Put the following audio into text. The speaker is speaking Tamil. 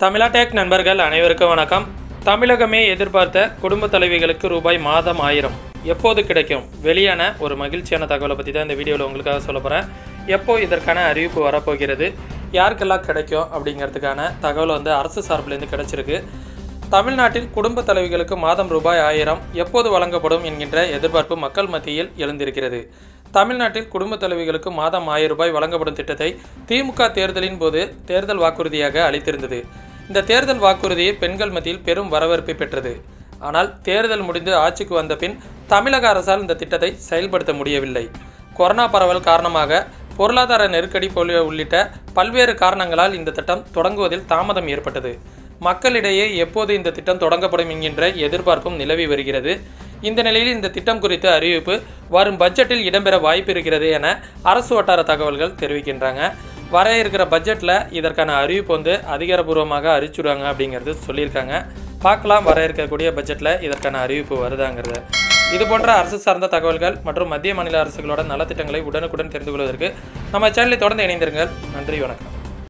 தமிழா டேக் நண்பர்கள் அனைவருக்கும் வணக்கம் தமிழகமே எதிர்பார்த்த குடும்ப தலைவிகளுக்கு ரூபாய் மாதம் ஆயிரம் எப்போது கிடைக்கும் வெளியான ஒரு மகிழ்ச்சியான தகவலை பற்றி தான் இந்த வீடியோவில் உங்களுக்காக சொல்ல போகிறேன் எப்போ இதற்கான அறிவிப்பு வரப்போகிறது யாருக்கெல்லாம் கிடைக்கும் அப்படிங்கிறதுக்கான தகவல் வந்து அரசு சார்பிலேருந்து கிடைச்சிருக்கு தமிழ்நாட்டில் குடும்ப தலைவிகளுக்கு மாதம் ரூபாய் ஆயிரம் எப்போது வழங்கப்படும் என்கின்ற எதிர்பார்ப்பு மக்கள் மத்தியில் எழுந்திருக்கிறது தமிழ்நாட்டில் குடும்ப தலைவிகளுக்கு மாதம் ஆயிரம் ரூபாய் வழங்கப்படும் திட்டத்தை திமுக தேர்தலின் போது தேர்தல் வாக்குறுதியாக அளித்திருந்தது இந்த தேர்தல் வாக்குறுதி பெண்கள் மத்தியில் பெரும் வரவேற்பை பெற்றது ஆனால் தேர்தல் முடிந்து ஆட்சிக்கு வந்த பின் தமிழக அரசால் இந்த திட்டத்தை செயல்படுத்த முடியவில்லை கொரோனா பரவல் காரணமாக பொருளாதார நெருக்கடி போலியோ உள்ளிட்ட பல்வேறு காரணங்களால் இந்த திட்டம் தொடங்குவதில் தாமதம் ஏற்பட்டது மக்களிடையே எப்போது இந்த திட்டம் தொடங்கப்படும் என்கின்ற எதிர்பார்ப்பும் நிலவி வருகிறது இந்த நிலையில் இந்த திட்டம் குறித்த அறிவிப்பு வரும் பட்ஜெட்டில் இடம்பெற வாய்ப்பு இருக்கிறது என அரசு வட்டார தகவல்கள் தெரிவிக்கின்றாங்க வர இருக்கிற பட்ஜெட்டில் இதற்கான அறிவிப்பு வந்து அதிகாரப்பூர்வமாக அறிவிச்சுடுவாங்க அப்படிங்கிறது சொல்லியிருக்காங்க பார்க்கலாம் வர இருக்கக்கூடிய பட்ஜெட்டில் இதற்கான அறிவிப்பு வருதாங்கிறது இது போன்ற அரசு சார்ந்த தகவல்கள் மற்றும் மத்திய மாநில அரசுகளோட நலத்திட்டங்களை உடனுக்குடன் தெரிந்து கொள்வதற்கு நம்ம சேனலை தொடர்ந்து இணைந்திருங்கள் நன்றி வணக்கம்